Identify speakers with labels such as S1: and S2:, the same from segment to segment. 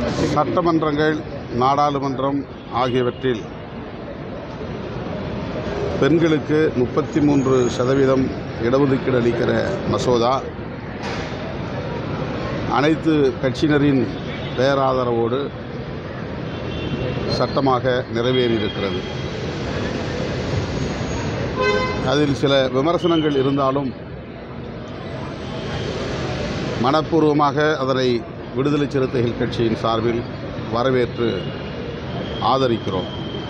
S1: சட்டமன்றங்கள் நாடாளுமன்றம் ஆகியவற்றில் பெண்களுக்கு முப்பத்தி மூன்று சதவீதம் இடஒதுக்கீடு அளிக்கிற மசோதா அனைத்து கட்சியினரின் பேராதரவோடு சட்டமாக நிறைவேறியிருக்கிறது அதில் சில விமர்சனங்கள் இருந்தாலும் மனப்பூர்வமாக அதனை விடுதலை சிறுத்தைகள் கட்சியின் சார்பில் வரவேற்று ஆதரிக்கிறோம்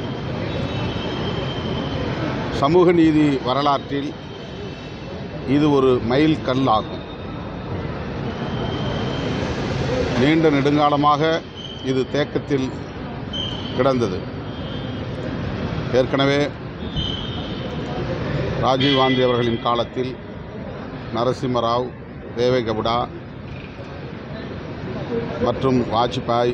S1: சமூக நீதி வரலாற்றில் இது ஒரு மைல் கல் ஆகும் நீண்ட நெடுங்காலமாக இது தேக்கத்தில் கிடந்தது ஏற்கனவே ராஜீவ்காந்தி அவர்களின் காலத்தில் நரசிம்மராவ் தேவேகவுடா மற்றும் வாஜ்பாய்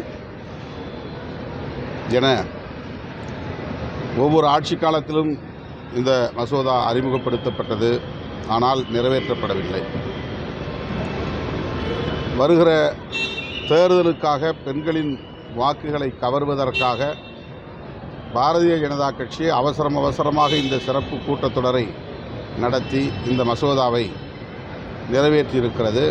S1: என ஒவ்வொரு ஆட்சி காலத்திலும் இந்த மசோதா அறிமுகப்படுத்தப்பட்டது ஆனால் நிறைவேற்றப்படவில்லை வருகிற தேர்தலுக்காக பெண்களின் வாக்குகளை கவர்வதற்காக பாரதிய ஜனதா கட்சி அவசரம் அவசரமாக இந்த சிறப்பு கூட்டத்தொடரை நடத்தி இந்த மசோதாவை நிறைவேற்றியிருக்கிறது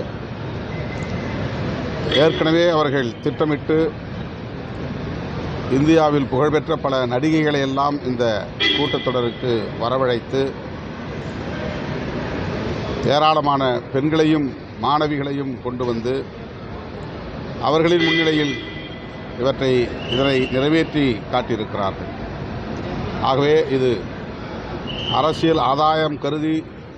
S1: ஏற்கனவே அவர்கள் திட்டமிட்டு இந்தியாவில் புகழ்பெற்ற பல நடிகைகளை எல்லாம் இந்த கூட்டத்தொடருக்கு வரவழைத்து ஏராளமான பெண்களையும் மாணவிகளையும் கொண்டு வந்து அவர்களின் முன்னிலையில் இவற்றை இதனை நிறைவேற்றி காட்டியிருக்கிறார்கள் ஆகவே இது அரசியல் ஆதாயம் கருதி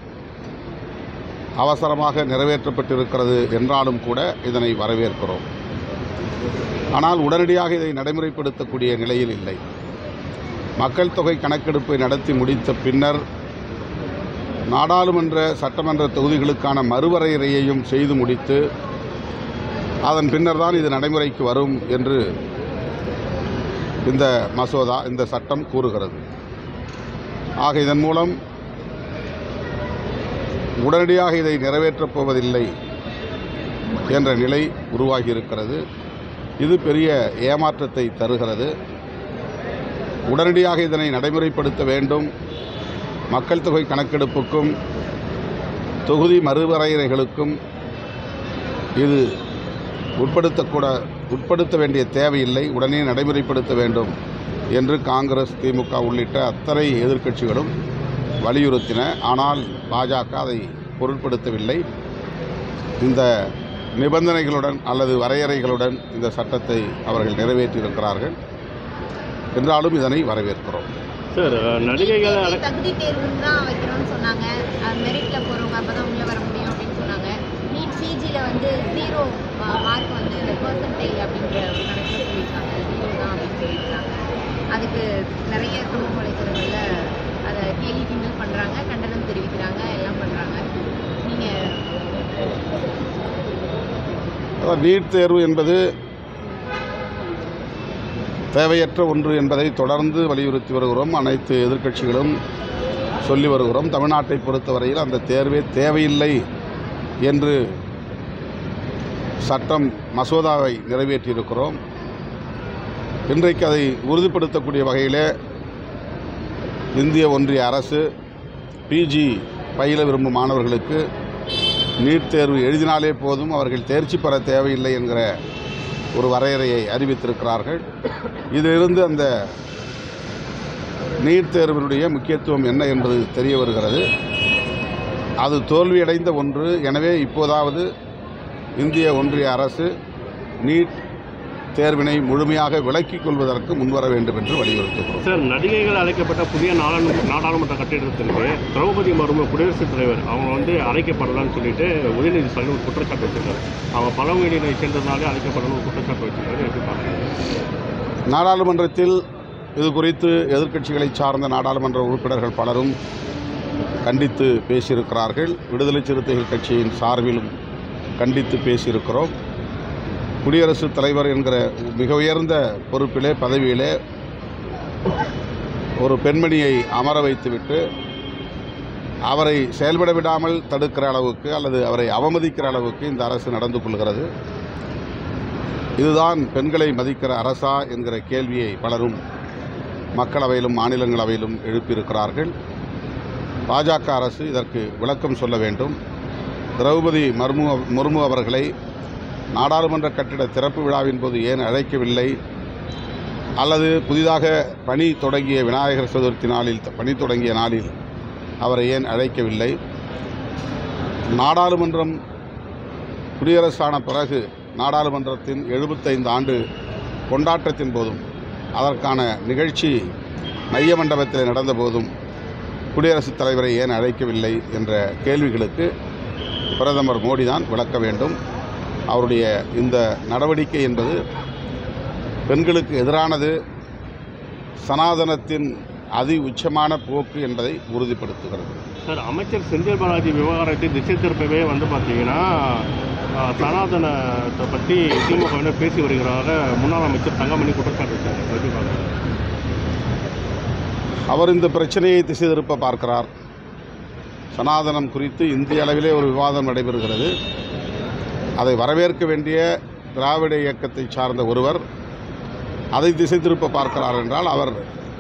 S1: அவசரமாக நிறைவேற்றப்பட்டிருக்கிறது என்றாலும் கூட இதனை வரவேற்கிறோம் ஆனால் உடனடியாக இதை நடைமுறைப்படுத்தக்கூடிய நிலையில் இல்லை மக்கள் தொகை கணக்கெடுப்பை நடத்தி முடித்த பின்னர் நாடாளுமன்ற சட்டமன்ற தொகுதிகளுக்கான மறுவரையறையையும் செய்து முடித்து அதன் பின்னர் தான் இது நடைமுறைக்கு வரும் என்று இந்த மசோதா இந்த சட்டம் கூறுகிறது ஆக இதன் மூலம் உடனடியாக இதை நிறைவேற்றப் போவதில்லை என்ற நிலை உருவாகி இருக்கிறது இது பெரிய ஏமாற்றத்தை தருகிறது உடனடியாக இதனை நடைமுறைப்படுத்த வேண்டும் மக்கள் தொகை கணக்கெடுப்புக்கும் தொகுதி மறுவரையறைகளுக்கும் இது உட்படுத்தக்கூட உட்படுத்த வேண்டிய தேவையில்லை உடனே நடைமுறைப்படுத்த வேண்டும் என்று காங்கிரஸ் திமுக உள்ளிட்ட அத்தனை எதிர்க்கட்சிகளும் வலியுறுத்தின ஆனால் பாஜக அதை பொருட்படுத்தவில்லை இந்த நிபந்தனைகளுடன் அல்லது வரையறைகளுடன் இந்த சட்டத்தை அவர்கள் நிறைவேற்றியிருக்கிறார்கள் என்றாலும் இதனை வரவேற்கிறோம்
S2: சார் நடிகைகள் அடை-
S3: தகுதி தேர்வுன்னு தான் வைக்கிறோம்னு சொன்னாங்க மெரிட்ல போறவங்க அப்பதான் உள்ள வர முடியும் அப்படின்னு சொன்னாங்க நீட் பிஜில வந்து ஜீரோ மார்க் வந்து இந்த பெர்சன்டேஜ் அப்படின்ற ஒரு கணக்கில் சொல்லியிருக்காங்க ஜீரோ தான் அப்படின்னு சொல்லியிருக்காங்க அதுக்கு நிறைய சமூக வலைத்தளங்கள்ல அதை கேள்வி கிண்டல் பண்றாங்க கண்டனம் தெரிவிக்கிறாங்க எல்லாம் பண்றாங்க நீங்க
S1: அதான் நீட் தேர்வு என்பது தேவையற்ற ஒன்று என்பதை தொடர்ந்து வலியுறுத்தி வருகிறோம் அனைத்து எதிர்க்கட்சிகளும் சொல்லி வருகிறோம் தமிழ்நாட்டை பொறுத்தவரையில் அந்த தேர்வே தேவையில்லை என்று சட்டம் மசோதாவை நிறைவேற்றியிருக்கிறோம் இன்றைக்கு அதை உறுதிப்படுத்தக்கூடிய வகையிலே இந்திய ஒன்றிய அரசு பிஜி பயில விரும்பும் மாணவர்களுக்கு நீட் தேர்வு எழுதினாலே போதும் அவர்கள் தேர்ச்சி பெற தேவையில்லை என்கிற ஒரு வரையறையை அறிவித்திருக்கிறார்கள் இதிலிருந்து அந்த நீட் தேர்வினுடைய முக்கியத்துவம் என்ன என்பது தெரிய வருகிறது அது தோல்வியடைந்த ஒன்று எனவே இப்போதாவது இந்திய ஒன்றிய அரசு நீட் தேர்வினை முழுமையாக விலக்கிக் கொள்வதற்கு முன்வர வேண்டும் என்று வலியுறுத்துகிறோம்
S2: சார் நடிகைகள் அழைக்கப்பட்ட புதிய நாடாளு- நாடாளுமன்ற கட்டிடத்திற்கு திரௌபதி மர்மு குடியரசுத் தலைவர் அவங்க வந்து அழைக்கப்படலாம்னு சொல்லிட்டு உதயநிதி ஸ்டாலின் ஒரு குற்றச்சாட்டு வச்சிருக்காரு அவங்க பழங்குடியினை சேர்ந்ததுனாலே அழைக்கப்படணும் ஒரு குற்றச்சாட்டு வச்சிருக்காரு எப்படி பார்க்குறீங்க
S1: நாடாளுமன்றத்தில் இது குறித்து எதிர்க்கட்சிகளை சார்ந்த நாடாளுமன்ற உறுப்பினர்கள் பலரும் கண்டித்து பேசியிருக்கிறார்கள் விடுதலை சிறுத்தைகள் கட்சியின் சார்பிலும் கண்டித்து பேசியிருக்கிறோம் குடியரசுத் தலைவர் என்கிற மிக உயர்ந்த பொறுப்பிலே பதவியிலே ஒரு பெண்மணியை அமர வைத்துவிட்டு அவரை செயல்பட விடாமல் தடுக்கிற அளவுக்கு அல்லது அவரை அவமதிக்கிற அளவுக்கு இந்த அரசு நடந்து கொள்கிறது இதுதான் பெண்களை மதிக்கிற அரசா என்கிற கேள்வியை பலரும் மக்களவையிலும் மாநிலங்களவையிலும் எழுப்பியிருக்கிறார்கள் பாஜக அரசு இதற்கு விளக்கம் சொல்ல வேண்டும் திரௌபதி மர்மு முர்மு அவர்களை நாடாளுமன்ற கட்டிட திறப்பு விழாவின் போது ஏன் அழைக்கவில்லை அல்லது புதிதாக பணி தொடங்கிய விநாயகர் சதுர்த்தி நாளில் பணி தொடங்கிய நாளில் அவரை ஏன் அழைக்கவில்லை நாடாளுமன்றம் குடியரசான பிறகு நாடாளுமன்றத்தின் எழுபத்தைந்து ஆண்டு கொண்டாட்டத்தின் போதும் அதற்கான நிகழ்ச்சி மைய மண்டபத்தில் நடந்த போதும் குடியரசுத் தலைவரை ஏன் அழைக்கவில்லை என்ற கேள்விகளுக்கு பிரதமர் மோடி தான் விளக்க வேண்டும் அவருடைய இந்த நடவடிக்கை என்பது பெண்களுக்கு எதிரானது சனாதனத்தின் அதி உச்சமான போக்கு என்பதை உறுதிப்படுத்துகிறது
S2: சார் அமைச்சர் செந்தில் பாலாஜி விவகாரத்தை திசை திருப்பவே வந்து பார்த்தீங்கன்னா ஆஹ், சனாதனத்தை பற்றி திமுகவினர் பேசி வருகிறாக முன்னாள் அமைச்சர் தங்கமணி குற்றச்சாட்டு வச்சாங்க எப்படி பார்க்குறீங்க
S1: அவர் இந்த பிரச்சனையை திசை திருப்ப பார்க்கிறார் சனாதனம் குறித்து இந்திய அளவிலே ஒரு விவாதம் நடைபெறுகிறது அதை வரவேற்க வேண்டிய திராவிட இயக்கத்தை சார்ந்த ஒருவர் அதை திசை திருப்ப பார்க்கிறார் என்றால் அவர்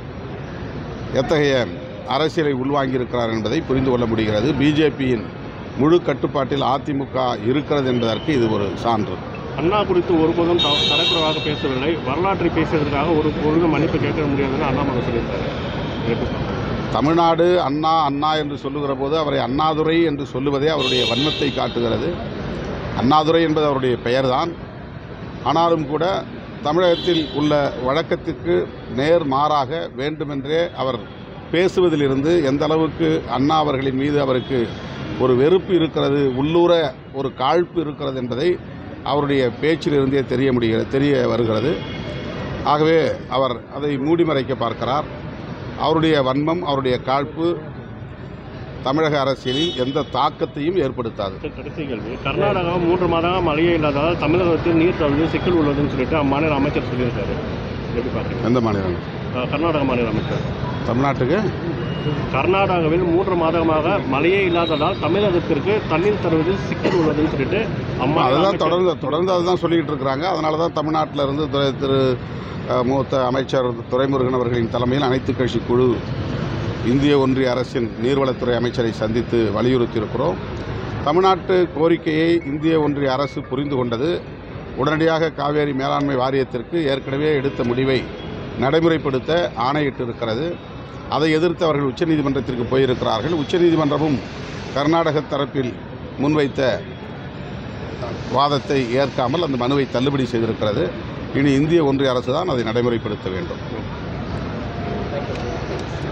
S1: எத்தகைய அரசியலை உள்வாங்கியிருக்கிறார் என்பதை புரிந்து கொள்ள முடிகிறது பிஜேபியின் முழு கட்டுப்பாட்டில் அதிமுக இருக்கிறது என்பதற்கு இது ஒரு சான்று
S2: அண்ணா குறித்து ஒருபோதும் த- தரக்குறைவாக பேசவில்லை வரலாற்றை பேசுவதற்காக ஒரு பொழுதும் மன்னிப்பு கேட்க முடியாதுன்னு அண்ணாமலை சொல்லியிருக்காரு எப்படி பார்க்குறீங்க?
S1: தமிழ்நாடு அண்ணா அண்ணா என்று சொல்லுகிற போது அவரை அண்ணாதுரை என்று சொல்லுவதே அவருடைய வன்மத்தை காட்டுகிறது அண்ணாதுரை என்பது அவருடைய பெயர்தான் ஆனாலும் கூட தமிழகத்தில் உள்ள வழக்கத்துக்கு நேர் மாறாக வேண்டுமென்றே அவர் பேசுவதிலிருந்து எந்த அளவுக்கு அண்ணா அவர்களின் மீது அவருக்கு ஒரு வெறுப்பு இருக்கிறது உள்ளூர ஒரு காழ்ப்பு இருக்கிறது என்பதை அவருடைய பேச்சிலிருந்தே தெரிய முடிகிறது தெரிய வருகிறது ஆகவே அவர் அதை மூடி மறைக்க பார்க்கிறார் அவருடைய வன்மம் அவருடைய காழ்ப்பு தமிழக அரசியலில் எந்த தாக்கத்தையும் ஏற்படுத்தாது
S2: சார், கடைசி கேள்வி கர்நாடகா மூன்று மாதம் மழையே இல்லாததால் தமிழகத்தில் நீர் தழுவு சிக்கல் உள்ளதுன்னு சொல்லிட்டு அம்மாநில அமைச்சர் சொல்லியிருக்காரு எப்படி பார்க்குறீங்க
S1: எந்த மாநிலம்
S2: ஆஹ், கர்நாடக மாநில அமைச்சர்
S1: தமிழ்நாட்டுக்கு
S2: கர்நாடகாவில் மூன்று மாதமாக மழையே இல்லாததால் தமிழகத்திற்கு தண்ணீர் தருவதில் சிக்கல் உள்ளதுன்னு சொல்லிட்டு அம்மா
S1: அதுதான் தொடர்ந்து தொடர்ந்து அதுதான் சொல்லிக்கிட்டு இருக்கிறாங்க அதனால தான் தமிழ்நாட்டில் இருந்து துறை- திரு அஹ், மூத்த அமைச்சர் துரைமுருகன் அவர்களின் தலைமையில் அனைத்து கட்சி குழு இந்திய ஒன்றிய அரசின் நீர்வளத்துறை அமைச்சரை சந்தித்து வலியுறுத்தியிருக்கிறோம் தமிழ்நாட்டு கோரிக்கையை இந்திய ஒன்றிய அரசு புரிந்து கொண்டது உடனடியாக காவேரி மேலாண்மை வாரியத்திற்கு ஏற்கனவே எடுத்த முடிவை நடைமுறைப்படுத்த ஆணையிட்டிருக்கிறது அதை எதிர்த்து அவர்கள் உச்சநீதிமன்றத்திற்கு போயிருக்கிறார்கள் உச்சநீதிமன்றமும் கர்நாடக தரப்பில் முன்வைத்த வாதத்தை ஏற்காமல் அந்த மனுவை தள்ளுபடி செய்திருக்கிறது இனி இந்திய ஒன்றிய அரசு தான் அதை நடைமுறைப்படுத்த வேண்டும்